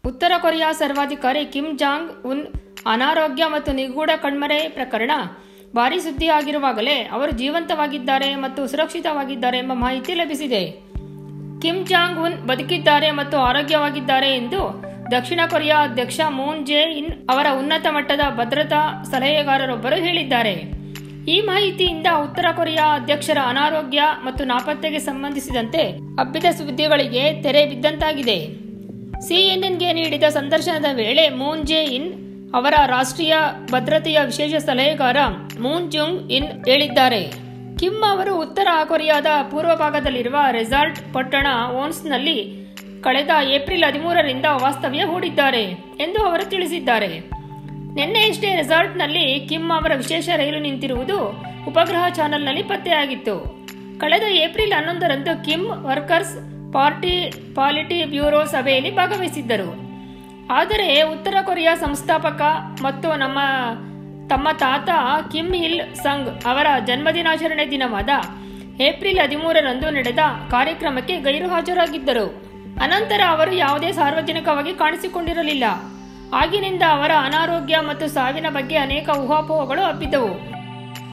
ಉತ್ತರ ಕೊರಿಯಾ ಸರ್ವಾಧಿಕಾರಿ Kim Jong Un ಅನಾರೋಗ್ಯ ಮತ್ತು ನಿಗೂಢ ಕಣ್ಮರೆ ಪ್ರಕರಣ ಭಾರಿ ಸುದ್ದಿ ಆಗಿರುವಾಗಲೇ ಅವರು ಜೀವಂತವಾಗಿದ್ದಾರೆ ಮತ್ತು ಸುರಕ್ಷಿತವಾಗಿದ್ದಾರೆ ಎಂಬ ಮಾಹಿತಿ ಲಭಿಸಿದೆ ಕಿಮ್ ಜಾಂಗ್ ಉನ್ ಬದುಕಿದ್ದಾರೆ ಮತ್ತು ಆರೋಗ್ಯವಾಗಿದ್ದಾರೆ ಎಂದು ದಕ್ಷಿಣ ಕೊರಿಯಾ ಅಧ್ಯಕ್ಷ ಮೂನ್ ಜೆ ಇನ್ ಅವರ ಉನ್ನತ ಮಟ್ಟದ ಭದ್ರತಾ ಸಲಹೆಗಾರರೊಬ್ಬರು ಹೇಳಿದ್ದಾರೆ ಈ ಮಾಹಿತಿಯಿಂದ ಉತ್ತರ ಕೊರಿಯಾ ಅಧ್ಯಕ್ಷರ ಅನಾರೋಗ್ಯ ಮತ್ತು ನಾಪತ್ತೆಗೆ ಸಂಬಂಧಿಸಿದಂತೆ ಹಬ್ಬಿದ ಸುದ್ದಿಗಳಿಗೆ ತೆರೆ ಬಿದ್ದಂತಾಗಿದೆ ಸಿಎನ್ಎನ್ಗೆ ನೀಡಿದ ಸಂದರ್ಶನದ ವೇಳೆ ಮೂನ್ ಜೆ ಇನ್ ಅವರ ರಾಷ್ಟ್ರೀಯ ಭದ್ರತೆಯ ವಿಶೇಷ ಸಲಹೆಗಾರ ಮೂನ್ ಜುಂಗ್ ಇನ್ ಹೇಳಿದ್ದಾರೆ ಕಿಮ್ ಅವರು ಉತ್ತರ ಕೊರಿಯಾದ ಪೂರ್ವ ಭಾಗದಲ್ಲಿರುವ ರೆಸಾರ್ಟ್ ಪಟ್ಟಣ ಓನ್ಸ್ನಲ್ಲಿ ಕಳೆದ ಏಪ್ರಿಲ್ ಹದಿಮೂರರಿಂದ ವಾಸ್ತವ್ಯ ಹೂಡಿದ್ದಾರೆ ಎಂದು ಅವರು ತಿಳಿಸಿದ್ದಾರೆ ನಿನ್ನೆಯಷ್ಟೇ ರೆಸಾರ್ಟ್ನಲ್ಲಿ ಕಿಮ್ ಅವರ ವಿಶೇಷ ರೈಲು ನಿಂತಿರುವುದು ಉಪಗ್ರಹ ಚಾನೆಲ್ನಲ್ಲಿ ಪತ್ತೆಯಾಗಿತ್ತು ಕಳೆದ ಏಪ್ರಿಲ್ ಹನ್ನೊಂದರಂದು Kim workers party politburo ಸಭೆಯಲ್ಲಿ ಭಾಗವಹಿಸಿದ್ದರು ಆದರೆ ಉತ್ತರ ಕೊರಿಯಾ ಸಂಸ್ಥಾಪಕ ಮತ್ತು ನಮ್ಮ ತಮ್ಮ ತಾತ ಕಿಮ್ ಹಿಲ್ ಸಂಗ್ ಅವರ ಜನ್ಮದಿನಾಚರಣೆ ದಿನವಾದ ಏಪ್ರಿಲ್ ಹದಿಮೂರರಂದು ನಡೆದ ಕಾರ್ಯಕ್ರಮಕ್ಕೆ ಗೈರು ಹಾಜರಾಗಿದ್ದರು ಅನಂತರ ಅವರು ಯಾವುದೇ ಸಾರ್ವಜನಿಕವಾಗಿ ಕಾಣಿಸಿಕೊಂಡಿರಲಿಲ್ಲ ಆಗಿನಿಂದ ಅವರ ಅನಾರೋಗ್ಯ ಮತ್ತು ಸಾವಿನ ಬಗ್ಗೆ ಅನೇಕ ಊಹಾಪೋಹಗಳು ಹಬ್ಬಿದ್ದವು